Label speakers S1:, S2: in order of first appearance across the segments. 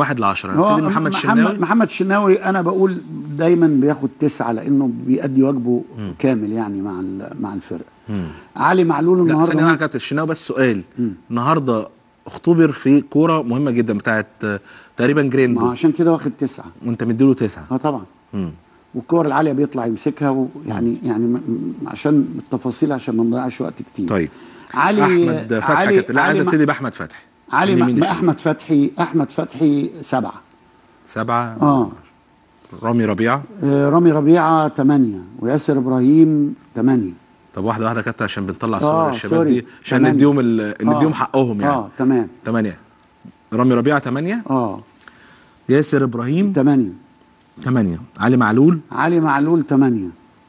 S1: واحد ل 10
S2: هو
S1: نبتدي محمد
S2: محمد
S1: الشناوي
S2: محمد الشناوي انا بقول دايما بياخد تسعه لانه بيأدي واجبه كامل يعني مع ال- مع الفرقه علي معلول
S1: لا ثانيه
S2: النهارده
S1: واحده كابتن الشناوي بس سؤال النهارده اختبر في كوره مهمه جدا بتاعت آه، تقريبا
S2: ما هو
S1: جريندو
S2: عشان كده واخد تسعه
S1: وانت مديله تسعه
S2: اه طبعا
S1: مم.
S2: والكور العاليه بيطلع يمسكها ويعني يعني م- م- عشان التفاصيل عشان ما نضيعش وقت كتير
S1: طيب
S2: علي
S1: احمد فتحي
S2: علي
S1: كابتن لا عايز
S2: علي,
S1: ابتدي باحمد فتحي
S2: علي
S1: اليمين
S2: ما
S1: الشمال.
S2: احمد فتحي احمد فتحي سبعه
S1: سبعه
S2: اه
S1: رامي ربيعه
S2: آه، رامي ربيعه ثمانيه وياسر ابراهيم ثمانيه
S1: طب واحده واحده كابتن عشان بنطلع صور
S2: آه،
S1: الشباب
S2: سوري.
S1: دي عشان
S2: تمانية.
S1: نديهم ال... نديهم
S2: آه.
S1: حقهم يعني
S2: اه تمام
S1: ثمانيه رامي ربيعه ثمانيه
S2: اه
S1: ياسر ابراهيم
S2: ثمانيه
S1: ثمانيه علي معلول
S2: علي معلول ثمانيه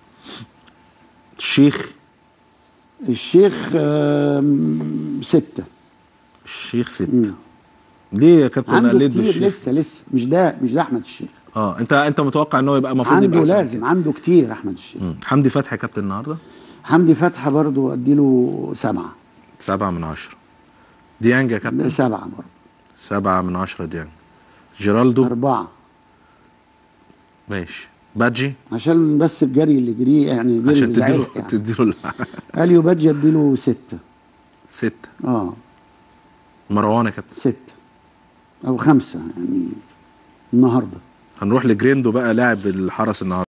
S1: الشيخ
S2: الشيخ آم، ستة
S1: الشيخ ستة ليه يا كابتن
S2: عنده
S1: قلت
S2: كتير
S1: بالشيخ
S2: لسه لسه مش ده مش ده احمد الشيخ
S1: اه انت انت متوقع ان هو يبقى المفروض
S2: عنده
S1: يبقى أحسن من
S2: لازم
S1: كده.
S2: عنده كتير احمد الشيخ
S1: مم. حمدي فتحي كابتن النهارده
S2: حمدي فتحي برضو اديله سبعة
S1: سبعة من عشرة ديانج يا
S2: ده
S1: كابتن
S2: سبعة برضو
S1: سبعة من عشرة ديانج جيرالدو
S2: أربعة
S1: ماشي بادجي
S2: عشان بس الجري اللي جريه يعني جري
S1: عشان تديله
S2: زعرق يعني
S1: تديله ال-
S2: اليو بادجي اديله ستة
S1: ستة
S2: اه
S1: مروان يا كابتن
S2: ستة او خمسة يعني النهارده
S1: هنروح لجريندو بقى لاعب الحرس النهارده